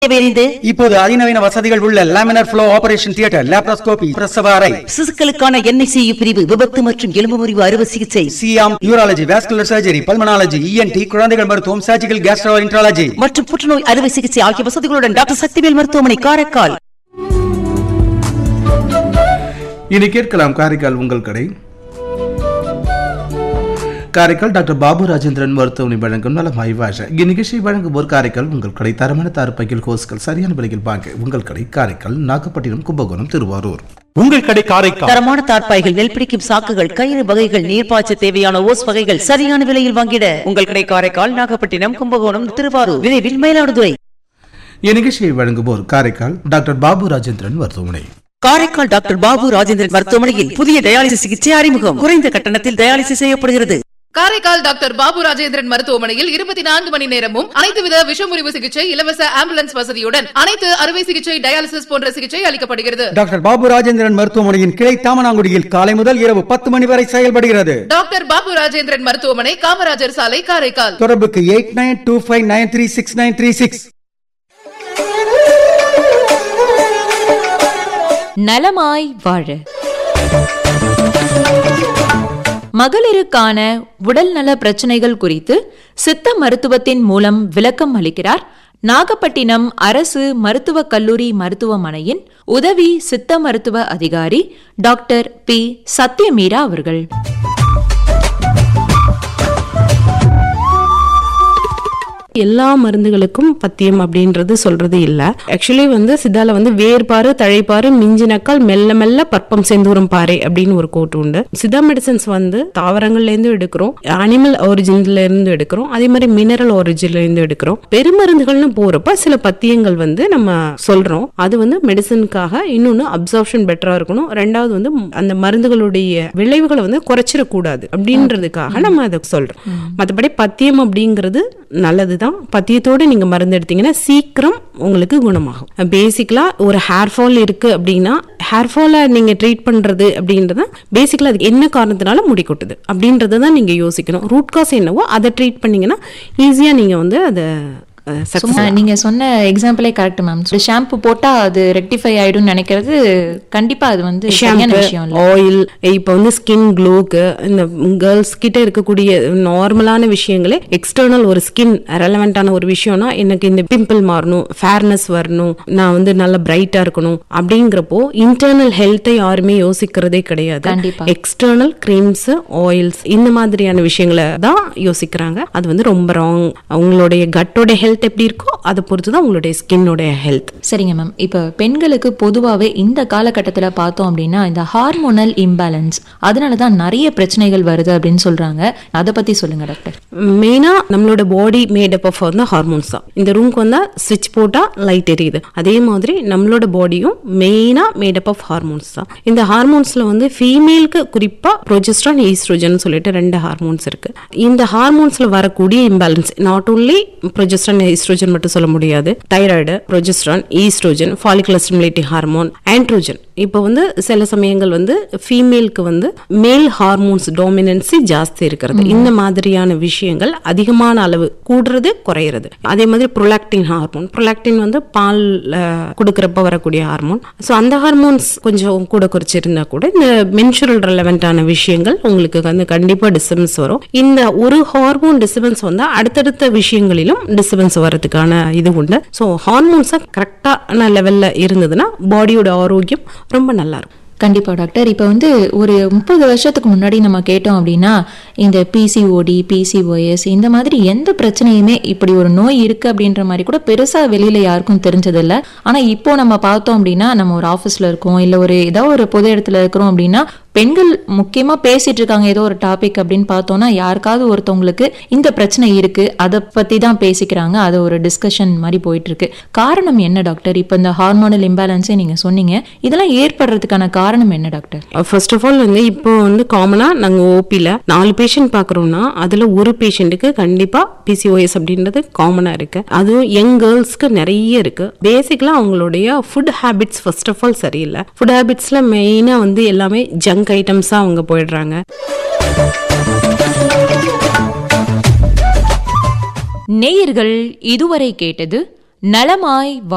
விரிந்து இப்போது அதிநவீன வசதிகள் உள்ள laminar flow operation theatre laparoscopy பிரசவ அறை சிசுக்களுக்கான என்ஐசியு பிரிவு விபத்து மற்றும் எலும்பு முறிவு அறுவை சிகிச்சை சியாம் urology vascular surgery pulmonology ENT குழந்தைகள் மருத்துவம் சர்ஜிக்கல் கேஸ்ட்ரோஇன்ட்ராலஜி மற்றும் புற்றுநோய் அறுவை சிகிச்சை ஆகிய வசதிகளுடன் டாக்டர் சக்திவேல் மருத்துவமனை காரைக்கால் இனி கேட்கலாம் காரைக்கால் உங்கள் கடை காரைக்கால் டாக்டர் பாபு ராஜேந்திரன் மருத்துவமனை வழங்கும் நலம் ஆய்வாக இந்நிகழ்ச்சியை வழங்குவோர் காரைக்கால் உங்கள் கடை தரமான தார்பையில் ஹோஸ்கள் சரியான விலையில் வாங்க உங்கள் கடை காரைக்கால் நாகப்பட்டினம் கும்பகோணம் திருவாரூர் உங்கள் கடை காரைக்கால் தரமான தார்ப்பாய்கள் நெல் பிடிக்கும் சாக்குகள் கயிறு வகைகள் நீர்ப்பாய்ச்ச தேவையான ஓஸ் வகைகள் சரியான விலையில் வாங்கிட உங்கள் கடை காரைக்கால் நாகப்பட்டினம் கும்பகோணம் திருவாரூர் விரைவில் மயிலாடுதுறை இந்நிகழ்ச்சியை வழங்குவோர் காரைக்கால் டாக்டர் பாபு ராஜேந்திரன் மருத்துவமனை காரைக்கால் டாக்டர் பாபு ராஜேந்திரன் மருத்துவமனையில் புதிய டயாலிசிஸ் சிகிச்சை அறிமுகம் குறைந்த கட்டணத்தில் டயாலிசிஸ் செய்யப்படுகிறது காரைக்கால் டாக்டர் பாபு ராஜேந்திரன் மருத்துவமனையில் இருபத்தி நான்கு மணி நேரமும் அனைத்து வித விஷமுறிவு சிகிச்சை இலவச ஆம்புலன்ஸ் வசதியுடன் அனைத்து அறுவை சிகிச்சை டயாலிசிஸ் போன்ற சிகிச்சை அளிக்கப்படுகிறது டாக்டர் பாபு ராஜேந்திரன் மருத்துவமனையின் கிளை தாமனாங்குடியில் காலை முதல் இரவு பத்து மணி வரை செயல்படுகிறது டாக்டர் பாபு ராஜேந்திரன் மருத்துவமனை காமராஜர் சாலை காரைக்கால் தொடர்புக்கு eight nine two five nine three six nine three six நலமாய் வாழ மகளிருக்கான உடல்நல பிரச்சனைகள் குறித்து சித்த மருத்துவத்தின் மூலம் விளக்கம் அளிக்கிறார் நாகப்பட்டினம் அரசு மருத்துவக் கல்லூரி மருத்துவமனையின் உதவி சித்த மருத்துவ அதிகாரி டாக்டர் பி சத்யமீரா அவர்கள் எல்லா மருந்துகளுக்கும் பத்தியம் அப்படின்றது சொல்றது இல்ல ஆக்சுவலி வந்து சித்தால வந்து வேர்பாறு தழைப்பாறு மிஞ்சினக்கால் மெல்ல மெல்ல பற்பம் செந்தூரம் பாறை அப்படின்னு ஒரு கோட்டு உண்டு சித்தா மெடிசன்ஸ் வந்து தாவரங்கள்ல இருந்து எடுக்கிறோம் அனிமல் ஒரிஜின்ல இருந்து எடுக்கிறோம் அதே மாதிரி மினரல் ஒரிஜின்ல இருந்து எடுக்கிறோம் பெருமருந்துகள்னு போறப்ப சில பத்தியங்கள் வந்து நம்ம சொல்றோம் அது வந்து மெடிசனுக்காக இன்னொன்னு அப்சார்ப்ஷன் பெட்டரா இருக்கணும் ரெண்டாவது வந்து அந்த மருந்துகளுடைய விளைவுகளை வந்து குறைச்சிடக்கூடாது அப்படின்றதுக்காக நம்ம அதை சொல்றோம் மற்றபடி பத்தியம் அப்படிங்கிறது நல்லதுதான் பத்தியத்தோட நீங்க மருந்து எடுத்தீங்கன்னா சீக்கிரம் உங்களுக்கு குணமாகும் பேசிக்கலா ஒரு ஹேர் ஃபால் இருக்கு அப்படின்னா ஹேர் ஃபாலை நீங்க ட்ரீட் பண்றது அப்படின்றத பேசிக்கலா அதுக்கு என்ன காரணத்தினால முடி கொட்டுது அப்படின்றத தான் நீங்க யோசிக்கணும் ரூட் காஸ் என்னவோ அதை ட்ரீட் பண்ணீங்கன்னா ஈஸியா நீங்க வந்து அதை சும்மா நீங்க சொன்ன எக்ஸாம்பிளே கரெக்ட் மேம் ஷாம்பு போட்டா அது ரெக்டிஃபை ஆயிடும் நினைக்கிறது கண்டிப்பா அது வந்து சரியான விஷயம் இல்ல ஆயில் இப்போ வந்து ஸ்கின் க்ளோக்கு இந்த கேர்ள்ஸ் கிட்ட இருக்கக்கூடிய நார்மலான விஷயங்களே எக்ஸ்டர்னல் ஒரு ஸ்கின் ரெலவெண்டான ஒரு விஷயம்னா எனக்கு இந்த பிம்பிள் மாறணும் ஃபேர்னஸ் வரணும் நான் வந்து நல்ல பிரைட்டா இருக்கணும் அப்படிங்கிறப்போ இன்டர்னல் ஹெல்த்தை யாருமே யோசிக்கிறதே கிடையாது கண்டிப்பா. எக்ஸ்டர்னல் கிரீம்ஸ் ஆயில்ஸ் இந்த மாதிரியான விஷயங்களை தான் யோசிக்கிறாங்க அது வந்து ரொம்ப ராங் அவங்களுடைய கட்டோட ஹெல்த் எப்படி இருக்கோ அதை பொறுத்து தான் உங்களுடைய ஸ்கின்னோட ஹெல்த் சரிங்க மேம் இப்போ பெண்களுக்கு பொதுவாகவே இந்த காலகட்டத்தில் பார்த்தோம் அப்படின்னா இந்த ஹார்மோனல் இம்பேலன்ஸ் அதனால தான் நிறைய பிரச்சனைகள் வருது அப்படின்னு சொல்றாங்க அதை பத்தி சொல்லுங்க டாக்டர் மெயினா நம்மளோட பாடி மேடப் ஆஃப் வந்து ஹார்மோன்ஸ் தான் இந்த ரூம்க்கு வந்தா ஸ்விட்ச் போட்டா லைட் எரியுது அதே மாதிரி நம்மளோட பாடியும் மெயினா மேடப் ஆஃப் ஹார்மோன்ஸ் தான் இந்த ஹார்மோன்ஸ்ல வந்து ஃபீமேலுக்கு குறிப்பா ப்ரொஜெஸ்ட்ரான் ஈஸ்ட்ரோஜன் சொல்லிட்டு ரெண்டு ஹார்மோன்ஸ் இருக்கு இந்த ஹார்மோன்ஸ்ல வரக்கூடிய imbalance not only progesterone oestrogen மட்டும் சொல்ல முடியாது thyroid progesterone oestrogen follicular stimulating hormone androgen இப்போ வந்து சில சமயங்கள் வந்து ஃபீமேலுக்கு வந்து மேல் ஹார்மோன்ஸ் டாமினன்சி ஜாஸ்தி இருக்கிறது இந்த மாதிரியான விஷயங்கள் அதிகமான அளவு கூடுறது குறையிறது அதே மாதிரி ப்ரொலாக்டின் ஹார்மோன் ப்ரொலாக்டின் வந்து பால் கொடுக்கறப்ப வரக்கூடிய ஹார்மோன் ஸோ அந்த ஹார்மோன்ஸ் கொஞ்சம் கூட குறைச்சிருந்தா கூட இந்த மென்சுரல் ரெலவெண்டான விஷயங்கள் உங்களுக்கு வந்து கண்டிப்பா டிஸ்டர்பன்ஸ் வரும் இந்த ஒரு ஹார்மோன் டிஸ்டர்பன்ஸ் வந்தா அடுத்தடுத்த விஷயங்களிலும் டிஸ்டர்பன்ஸ் வர்றதுக்கான இது உண்டு ஸோ ஹார்மோன்ஸை கரெக்டான லெவல்ல இருந்ததுன்னா பாடியோட ஆரோக்கியம் ரொம்ப நல்லா இருக்கும் கண்டிப்பா டாக்டர் இப்போ வந்து ஒரு முப்பது வருஷத்துக்கு முன்னாடி நம்ம கேட்டோம் அப்படின்னா இந்த பிசிஓடி பிசிஓஎஸ் இந்த மாதிரி எந்த பிரச்சனையுமே இப்படி ஒரு நோய் இருக்கு அப்படின்ற மாதிரி கூட பெருசா வெளியில யாருக்கும் தெரிஞ்சதில்ல ஆனா இப்போ நம்ம பார்த்தோம் அப்படின்னா நம்ம ஒரு ஆஃபீஸ்ல இருக்கோம் இல்ல ஒரு ஏதோ ஒரு பொது இடத்துல இருக்கிறோம் அப்படின்னா பெண்கள் முக்கியமா பேசிட்டு இருக்காங்க ஏதோ ஒரு டாபிக் அப்படின்னு பார்த்தோம்னா யாருக்காவது ஒருத்தவங்களுக்கு இந்த பிரச்சனை இருக்கு அதை பத்தி தான் பேசிக்கிறாங்க அது ஒரு டிஸ்கஷன் மாதிரி போயிட்டு இருக்கு காரணம் என்ன டாக்டர் இப்போ இந்த ஹார்மோனல் இம்பேலன்ஸே நீங்க சொன்னீங்க இதெல்லாம் ஏற்படுறதுக்கான காரணம் என்ன டாக்டர் ஃபர்ஸ்ட் ஆஃப் ஆல் வந்து இப்போ வந்து காமனாக நாங்கள் ஓபியில் நாலு பேஷண்ட் பார்க்குறோம்னா அதில் ஒரு பேஷண்ட்டுக்கு கண்டிப்பாக பிசிஓஎஸ் அப்படின்றது காமனாக இருக்கு அதுவும் யங் கேர்ள்ஸ்க்கு நிறைய இருக்கு பேசிக்கலாக அவங்களுடைய food habits first of all சரியில்லை ஃபுட் ஹேபிட்ஸில் மெயினாக வந்து எல்லாமே ஜங்க் ஐட்டம்ஸாக அவங்க போயிடுறாங்க நேயர்கள் இதுவரை கேட்டது நலமாய் வா